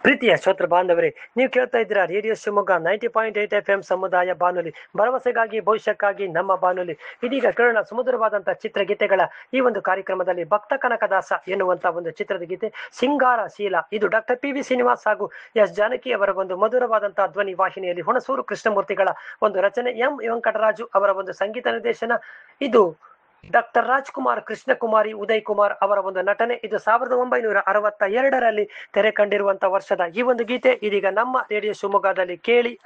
ಪ್ರೀತಿಯ ಶ್ರೋತೃ ಬಾಂಧವರೇ ನೀವು ಕೇಳ್ತಾ ಇದ್ದೀರಾ radio Shivamogga ninety point eight F M ಸಮುದಾಯ ಬಾನುಲಿ ಭರವಸೆಗಾಗಿ ಭವಿಷ್ಯಕ್ಕಾಗಿ ನಮ್ಮ ಬಾನುಲಿ ಇದೀಗ ಕೇಳೋಣ ಸುಮಧುರವಾದಂತಹ ಚಿತ್ರಗೀತೆಗಳ ಈ ಒಂದು ಕಾರ್ಯಕ್ರಮದಲ್ಲಿ ಭಕ್ತ ಕನಕದಾಸ ಎನ್ನುವಂತ ಒಂದು ಚಿತ್ರದ ಗೀತೆ ಸಿಂಗಾರ ಶೀಲ ಇದು ಡಾಕ್ಟರ್ ಪಿ ವಿ ಶ್ರೀನಿವಾಸ್ ಹಾಗೂ ಎಸ್ ಜಾನಕಿ ಅವರ ಒಂದು ಮಧುರವಾದಂತಹ ಧ್ವನಿ ವಾಹಿನಿಯಲ್ಲಿ ಹುಣಸೂರು ಕೃಷ್ಣಮೂರ್ತಿಗಳ ಒಂದು ರಚನೆ ಎಂ ವೆಂಕಟರಾಜು ಅವರ ಒಂದು ಸಂಗೀತ ನಿರ್ದೇಶನ ಇದು ಡಾಕ್ಟರ್ ರಾಜ್ಕುಮಾರ್ ಕೃಷ್ಣಕುಮಾರಿ ಉದಯ್ ಕುಮಾರ್ ಅವರ ಒಂದು ನಟನೆ ಇದು ಸಾವಿರದ ಒಂಬೈನೂರ ಅರವತ್ತ ಎರಡರಲ್ಲಿ ತೆರೆ ಕಂಡಿರುವಂತಹ ವರ್ಷದ ಈ ಒಂದು ಗೀತೆ ಇದೀಗ ನಮ್ಮ ರೇಡಿಯೋ ಶಿವಮೊಗ್ಗದಲ್ಲಿ ಕೇಳಿ